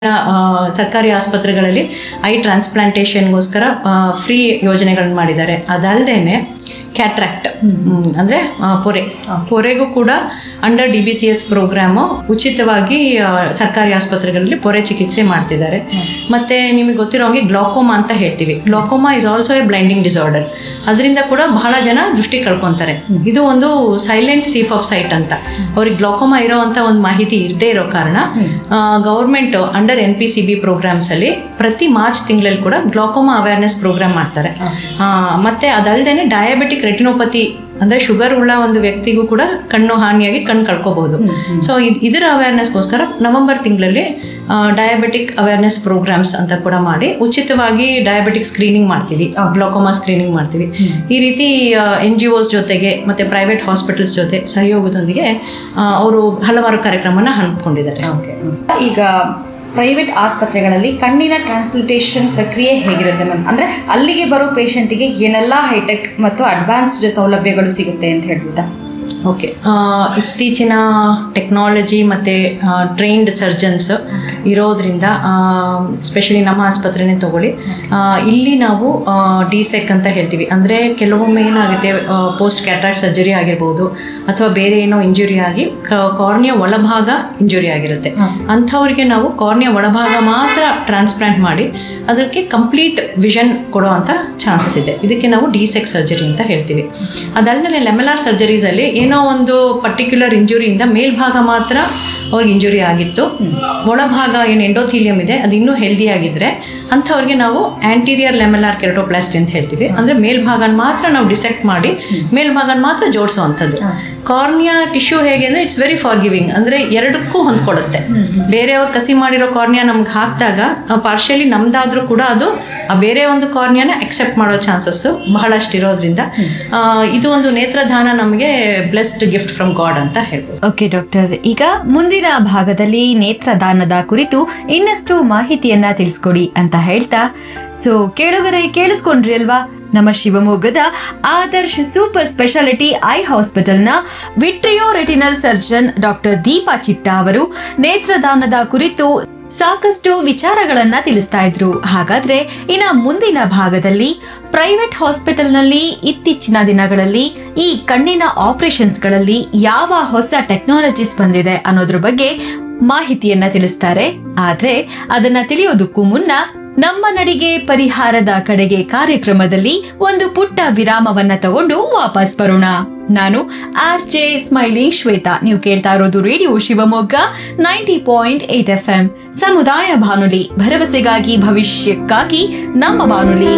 ಆ, ಸರ್ಕಾರಿ ಆಸ್ಪತ್ರೆಗಳಲ್ಲಿ ಐ ಟ್ರಾನ್ಸ್ಪ್ಲಾಂಟೇಷನ್ಗೋಸ್ಕರ ಫ್ರೀ ಯೋಜನೆಗಳನ್ನ ಮಾಡಿದ್ದಾರೆ ಅದಲ್ಲದೆ ಕ್ಯಾಟ್ರಾಕ್ಟ್ ಅಂದರೆ ಪೊರೆ ಪೊರೆಗೂ ಕೂಡ under D B C S program ಉಚಿತವಾಗಿ ಆ, ಸರ್ಕಾರಿ ಆಸ್ಪತ್ರೆಗಳಲ್ಲಿ ಪೊರೆ ಚಿಕಿತ್ಸೆ ಮಾಡ್ತಿದ್ದಾರೆ ಮತ್ತು ನಿಮಗೆ ಗೊತ್ತಿರೋ ಹಾಗೆ ಗ್ಲಾಕೋಮಾ ಅಂತ ಹೇಳ್ತೀವಿ glaucoma is also a blinding disorder ಅದರಿಂದ ಕೂಡ ಬಹಳ ಜನ ದೃಷ್ಟಿ ಕಳ್ಕೊತಾರೆ ಇದು ಒಂದು ಸೈಲೆಂಟ್ ಥೀಫ್ ಆಫ್ ಸೈಟ್ ಅಂತ ಅವ್ರಿಗೆ ಗ್ಲಾಕೋಮಾ ಇರೋವಂಥ ಒಂದು ಮಾಹಿತಿ ಇರದೇ ಇರೋ ಕಾರಣ government under N P C B ಪ್ರೋಗ್ರಾಮ್ಸಲ್ಲಿ ಪ್ರತಿ ಮಾರ್ಚ್ ತಿಂಗಳಲ್ಲಿ ಕೂಡ ಗ್ಲಾಕೋಮಾ ಅವೇರ್ನೆಸ್ ಪ್ರೋಗ್ರಾಮ್ ಮಾಡ್ತಾರೆ ಆ, ಮತ್ತೆ ಅದಲ್ಲದೆ ಡಯಾಬಿಟಿಕ್ ರೆಟಿನೋಪತಿ ಅಂದ್ರೆ ಶುಗರ್ ಉಳ್ಳ ಒಂದು ವ್ಯಕ್ತಿಗೂ ಕೂಡ ಕಣ್ಣು ಹಾನಿಯಾಗಿ ಕಣ್ಣು ಕಳ್ಕೋಬಹುದು ಸೊ ಇದರ ಅವೇರ್ನೆಸ್ಗೋಸ್ಕರ ನವೆಂಬರ್ ತಿಂಗಳಲ್ಲಿ ಡಯಾಬಿಟಿಕ್ ಅವೇರ್ನೆಸ್ ಪ್ರೋಗ್ರಾಮ್ಸ್ ಅಂತ ಕೂಡ ಮಾಡಿ ಉಚಿತವಾಗಿ ಡಯಾಬಿಟಿಕ್ ಸ್ಕ್ರೀನಿಂಗ್ ಮಾಡ್ತೀವಿ ಗ್ಲೋಕೋಮಾ ಸ್ಕ್ರೀನಿಂಗ್ ಮಾಡ್ತೀವಿ ಈ ರೀತಿ ಎನ್ ಜಿ ಒಸ್ ಜೊತೆಗೆ ಮತ್ತೆ ಪ್ರೈವೇಟ್ ಹಾಸ್ಪಿಟಲ್ಸ್ ಜೊತೆ ಸಹಯೋಗದೊಂದಿಗೆ ಅವರು ಹಲವಾರು ಕಾರ್ಯಕ್ರಮನ ಹಮ್ಮಿಕೊಂಡಿದ್ದಾರೆ ಓಕೆ ಈಗ ಪ್ರೈವೇಟ್ ಆಸ್ಪತ್ರೆಗಳಲ್ಲಿ ಕಣ್ಣಿನ ಟ್ರಾನ್ಸ್ಪ್ಲಾಂಟೇಷನ್ ಪ್ರಕ್ರಿಯೆ ಹೇಗಿರುತ್ತೆ ಮ್ಯಾಮ್ ಅಂದರೆ ಅಲ್ಲಿಗೆ ಬರೋ ಪೇಷಂಟಿಗೆ ಏನೆಲ್ಲ ಹೈಟೆಕ್ ಮತ್ತು ಅಡ್ವಾನ್ಸ್ಡ್ ಸೌಲಭ್ಯಗಳು ಸಿಗುತ್ತೆ ಅಂತ ಹೇಳ್ಬೋದಾ ಓಕೆ ಇತ್ತೀಚಿನ ಟೆಕ್ನಾಲಜಿ ಮತ್ತು ಟ್ರೈನ್ಡ್ ಸರ್ಜನ್ಸ್ ಇರೋದ್ರಿಂದ ಸ್ಪೆಷಲಿ ನಮ್ಮ ಆಸ್ಪತ್ರೆನೇ ತಗೊಳ್ಳಿ ಆ, ಇಲ್ಲಿ ನಾವು ಡಿಸೆಕ್ ಅಂತ ಹೇಳ್ತೀವಿ ಅಂದರೆ ಕೆಲವೊಮ್ಮೆ ಏನಾಗುತ್ತೆ ಪೋಸ್ಟ್ ಕ್ಯಾಟ್ರಾಕ್ಟ್ ಸರ್ಜರಿ ಆಗಿರ್ಬೋದು ಅಥವಾ ಬೇರೆ ಏನೋ ಇಂಜುರಿ ಆಗಿ ಕಾರ್ನಿಯ ಒಳಭಾಗ ಇಂಜುರಿ ಆಗಿರುತ್ತೆ ಅಂಥವ್ರಿಗೆ ನಾವು ಕಾರ್ನಿಯ ಒಳಭಾಗ ಮಾತ್ರ ಟ್ರಾನ್ಸ್ಪ್ಲಾಂಟ್ ಮಾಡಿ ಅದಕ್ಕೆ ಕಂಪ್ಲೀಟ್ ವಿಷನ್ ಕೊಡುವಂಥ ಚಾನ್ಸಸ್ ಇದೆ ಇದಕ್ಕೆ ನಾವು ಡಿಸೆಕ್ ಸರ್ಜರಿ ಅಂತ ಹೇಳ್ತೀವಿ ಅದಲ್ಲದೆ ಲೆಮೆಲಾರ್ ಸರ್ಜರೀಸಲ್ಲಿ ಏನೋ ಒಂದು ಪರ್ಟಿಕ್ಯುಲರ್ ಇಂಜುರಿಯಿಂದ ಮೇಲ್ಭಾಗ ಮಾತ್ರ ಅವ್ರಿಗೆ ಇಂಜುರಿ ಆಗಿತ್ತು ಒಳಭಾಗ ಏನು ಎಂಡೋಥೀಲಿಯಂ ಇದೆ ಅದು ಇನ್ನೂ ಹೆಲ್ದಿ ಆಗಿದ್ರೆ ಅಂಥವ್ರಿಗೆ ನಾವು ಆಂಟೀರಿಯರ್ ಲೆಮೆಲಾರ್ ಕೆರಟೋಪ್ಲಾಸ್ಟಿ ಅಂತ ಹೇಳ್ತೀವಿ ಅಂದರೆ ಮೇಲ್ಭಾಗನ ಮಾತ್ರ ನಾವು ಡಿಸೆಕ್ಟ್ ಮಾಡಿ ಮೇಲ್ಭಾಗನ ಮಾತ್ರ ಜೋಡಿಸುವಂಥದ್ದು ಕಾರ್ನಿಯಾ ಟಿಶ್ಯೂ ಹೇಗೆ ಅಂದರೆ ಇಟ್ಸ್ ವೆರಿ ಫಾರ್ ಗಿವಿಂಗ್ ಅಂದರೆ ಎರಡಕ್ಕೂ ಹೊಂದ್ಕೊಳ್ಳುತ್ತೆ ಬೇರೆಯವ್ರು ಕಸಿ ಮಾಡಿರೋ ಕಾರ್ನಿಯಾ ನಮ್ಗೆ ಹಾಕಿದಾಗ ಪಾರ್ಷಿಯಲಿ ನಮ್ದಾದ್ರೂ ಕೂಡ ಅದು ಆ ಬೇರೆ ಒಂದು ಕಾರ್ನಿಯಾನ ಅಕ್ಸೆಪ್ಟ್ ಮಾಡೋ ಚಾನ್ಸಸ್ ಬಹಳಷ್ಟು ಇರೋದ್ರಿಂದ ಆ, ಇದು ಒಂದು ನೇತ್ರದಾನ ನಮಗೆ ಬ್ಲೆಸ್ಡ್ ಗಿಫ್ಟ್ ಫ್ರಮ್ ಗಾಡ್ ಅಂತ ಹೇಳ್ಬೋದು ಓಕೆ ಡಾಕ್ಟರ್ ಈಗ ಮುಂದಿನ ಭಾಗದಲ್ಲಿ ನೇತ್ರದಾನದ ಕುರಿತು ಇನ್ನಷ್ಟು ಮಾಹಿತಿಯನ್ನ ತಿಳಿಸ್ಕೊಡಿ ಅಂತ ಹೇಳ್ತಾ ಸೊ ಕೇಳುಗರೆ ಕೇಳಿಸ್ಕೊಂಡ್ರಿ ಅಲ್ವಾ ನಮ್ಮ ಶಿವಮೊಗ್ಗದ ಆದರ್ಶ್ ಸೂಪರ್ ಸ್ಪೆಷಾಲಿಟಿ ಐ ಹಾಸ್ಪಿಟಲ್ನ vitreo retinal surgeon doctor Deepa Chitta ಅವರು ನೇತ್ರದಾನದ ಕುರಿತು ಸಾಕಷ್ಟು ವಿಚಾರಗಳನ್ನ ತಿಳಿಸ್ತಾ ಇದ್ರು ಹಾಗಾದ್ರೆ ಇನ್ನ ಮುಂದಿನ ಭಾಗದಲ್ಲಿ ಪ್ರೈವೇಟ್ ಹಾಸ್ಪಿಟಲ್ನಲ್ಲಿ ಇತ್ತೀಚಿನ ದಿನಗಳಲ್ಲಿ ಈ ಕಣ್ಣಿನ ಆಪರೇಷನ್ಸ್ಗಳಲ್ಲಿ ಯಾವ ಹೊಸ ಟೆಕ್ನಾಲಜೀಸ್ ಬಂದಿದೆ ಅನ್ನೋದ್ರ ಬಗ್ಗೆ ಮಾಹಿತಿಯನ್ನ ತಿಳಿಸ್ತಾರೆ ಆದ್ರೆ ಅದನ್ನ ತಿಳಿಯೋದಕ್ಕೂ ಮುನ್ನ ನಮ್ಮ ನಡಿಗೆ ಪರಿಹಾರದ ಕಡೆಗೆ ಕಾರ್ಯಕ್ರಮದಲ್ಲಿ ಒಂದು ಪುಟ್ಟ ವಿರಾಮವನ್ನ ತಗೊಂಡು ವಾಪಸ್ ಬರೋಣ ನಾನು ಆರ್ ಜೆ ಸ್ಮೈಲಿಂಗ್ ಶ್ವೇತಾ ನೀವು ಕೇಳ್ತಾ ಇರೋದು radio Shivamogga ninety point eight F M ಸಮುದಾಯ ಬಾನುಲಿ ಭರವಸೆಗಾಗಿ ಭವಿಷ್ಯಕ್ಕಾಗಿ ನಮ್ಮ ಬಾನುಲಿ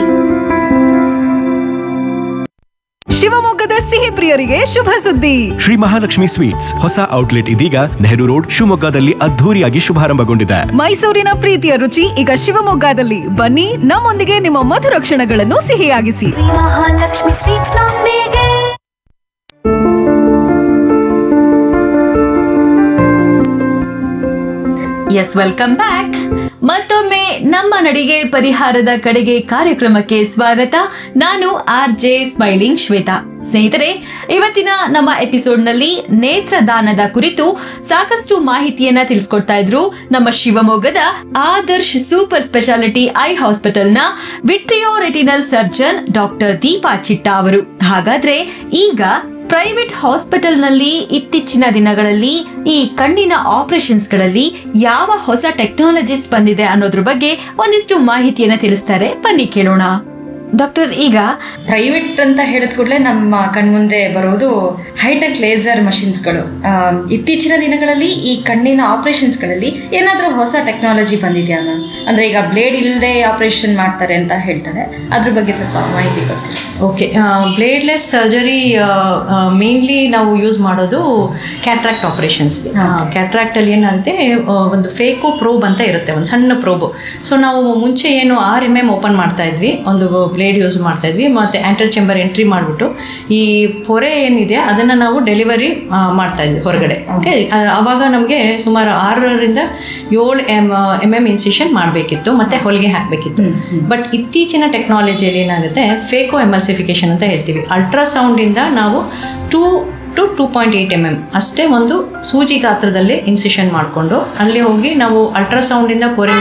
ಶಿವಮೊಗ್ಗದ ಸಿಹಿ ಪ್ರಿಯರಿಗೆ ಶುಭ ಸುದ್ದಿ ಶ್ರೀ ಮಹಾಲಕ್ಷ್ಮಿ ಸ್ವೀಟ್ಸ್ ಹೊಸ ಔಟ್ಲೆಟ್ ಇದೀಗ ನೆಹರು ರೋಡ್ ಶಿವಮೊಗ್ಗದಲ್ಲಿ ಅದ್ಧೂರಿಯಾಗಿ ಶುಭಾರಂಭಗೊಂಡಿದೆ ಮೈಸೂರಿನ ಪ್ರೀತಿಯ ರುಚಿ ಈಗ ಶಿವಮೊಗ್ಗದಲ್ಲಿ ಬನ್ನಿ ನಮ್ಮೊಂದಿಗೆ ನಿಮ್ಮ ಮಧುರ ಕ್ಷಣಗಳನ್ನು ಸಿಹಿಯಾಗಿಸಿ ಮಹಾಲಕ್ಷ್ಮಿ ಸ್ವೀಟ್ಸ್ ನೊಂದಿಗೆ ಎಸ್ ವೆಲ್ಕಮ್ ಬ್ಯಾಕ್ ಮತ್ತೊಮ್ಮೆ ನಮ್ಮ ನಡಿಗೆ ಪರಿಹಾರದ ಕಡೆಗೆ ಕಾರ್ಯಕ್ರಮಕ್ಕೆ ಸ್ವಾಗತ ನಾನು ಆರ್ ಜೆ ಸ್ಮೈಲಿಂಗ್ ಶ್ವೇತಾ ಸ್ನೇಹಿತರೆ ಇವತ್ತಿನ ನಮ್ಮ ಎಪಿಸೋಡ್ನಲ್ಲಿ ನೇತ್ರದಾನದ ಕುರಿತು ಸಾಕಷ್ಟು ಮಾಹಿತಿಯನ್ನ ತಿಳಿಸ್ಕೊಡ್ತಾ ಇದ್ರು ನಮ್ಮ ಶಿವಮೊಗ್ಗದ ಆದರ್ಶ್ ಸೂಪರ್ ಸ್ಪೆಷಾಲಿಟಿ ಐ ಹಾಸ್ಪಿಟಲ್ನ vitreo retinal surgeon doctor Deepa Chitta ಅವರು ಹಾಗಾದ್ರೆ ಈಗ ಪ್ರೈವೇಟ್ ಹಾಸ್ಪಿಟಲ್ನಲ್ಲಿ ಇತ್ತೀಚಿನ ದಿನಗಳಲ್ಲಿ ಈ ಕಣ್ಣಿನ ಆಪರೇಷನ್ಸ್ಗಳಲ್ಲಿ ಯಾವ ಹೊಸ ಟೆಕ್ನಾಲಜೀಸ್ ಬಂದಿದೆ ಅನ್ನೋದ್ರ ಬಗ್ಗೆ ಒಂದಿಷ್ಟು ಮಾಹಿತಿಯನ್ನ ತಿಳಿಸ್ತಾರೆ ಬನ್ನಿ ಕೇಳೋಣ ಡಾಕ್ಟರ್ ಈಗ ಪ್ರೈವೇಟ್ ಅಂತ ಹೇಳಿದ ಕೂಡಲೇ ನಮ್ಮ ಕಣ್ಮುಂದೆ ಬರೋದು ಹೈಟೆಕ್ ಲೇಸರ್ ಮಷಿನ್ಸ್ಗಳು ಇತ್ತೀಚಿನ ದಿನಗಳಲ್ಲಿ ಈ ಕಣ್ಣಿನ ಆಪರೇಷನ್ಸ್ಗಳಲ್ಲಿ ಏನಾದರೂ ಹೊಸ ಟೆಕ್ನಾಲಜಿ ಬಂದಿದೆಯಾ ಮ್ಯಾಮ್ ಅಂದರೆ ಈಗ ಬ್ಲೇಡ್ ಇಲ್ಲದೆ ಆಪರೇಷನ್ ಮಾಡ್ತಾರೆ ಅಂತ ಹೇಳ್ತಾರೆ ಅದ್ರ ಬಗ್ಗೆ ಸ್ವಲ್ಪ ಮಾಹಿತಿ ಕೊಡ್ತೀರಾ ಓಕೆ ಬ್ಲೇಡ್ಲೆಸ್ ಸರ್ಜರಿ ಮೇನ್ಲಿ ನಾವು ಯೂಸ್ ಮಾಡೋದು ಕ್ಯಾಟ್ರಾಕ್ಟ್ ಆಪರೇಷನ್ಸ್ ಕ್ಯಾಟ್ರಾಕ್ಟಲ್ಲಿ ಏನಂತೆ ಆ, ಒಂದು ಫೇಕೋ ಪ್ರೋಬ್ ಅಂತ ಇರುತ್ತೆ ಒಂದು ಸಣ್ಣ ಪ್ರೋಬ್ ಸೊ ನಾವು ಮುಂಚೆ ಏನು ಆರ್ ಎಮ್ ಎಮ್ ಓಪನ್ ಮಾಡ್ತಾ ಇದ್ವಿ ಒಂದು ಬ್ಲೇಡ್ ಯೂಸ್ ಮಾಡ್ತಾ ಇದ್ವಿ ಮತ್ತು ಆ್ಯಂಟರ್ ಚೆಂಬರ್ ಎಂಟ್ರಿ ಮಾಡಿಬಿಟ್ಟು ಈ ಪೊರೆ ಏನಿದೆ ಅದನ್ನು ನಾವು ಡೆಲಿವರಿ ಮಾಡ್ತಾ ಇದ್ವಿ ಹೊರಗಡೆ ಓಕೆ ಆವಾಗ ನಮಗೆ ಸುಮಾರು ಆರರಿಂದ ಏಳು ಎಮ್ ಎಮ್ ಎಮ್ ಇನ್ಸಿಷನ್ ಮಾಡಬೇಕಿತ್ತು ಮತ್ತು ಹೊಲಿಗೆ ಹಾಕಬೇಕಿತ್ತು ಬಟ್ ಇತ್ತೀಚಿನ ಟೆಕ್ನಾಲಜಿಯಲ್ಲಿ ಏನಾಗುತ್ತೆ ಫೇಕೋ ಎಮಲ್ಸಿಫಿಕೇಶನ್ ಅಂತ ಹೇಳ್ತೀವಿ ಅಲ್ಟ್ರಾಸೌಂಡಿಂದ ನಾವು two to two point eight M M ಅಷ್ಟೇ ಒಂದು ಸೂಜಿ ಗಾತ್ರದಲ್ಲಿ ಇನ್ಸಿಷನ್ ಮಾಡಿಕೊಂಡು ಅಲ್ಲಿ ಹೋಗಿ ನಾವು ಅಲ್ಟ್ರಾಸೌಂಡಿಂದ ಪೊರೆ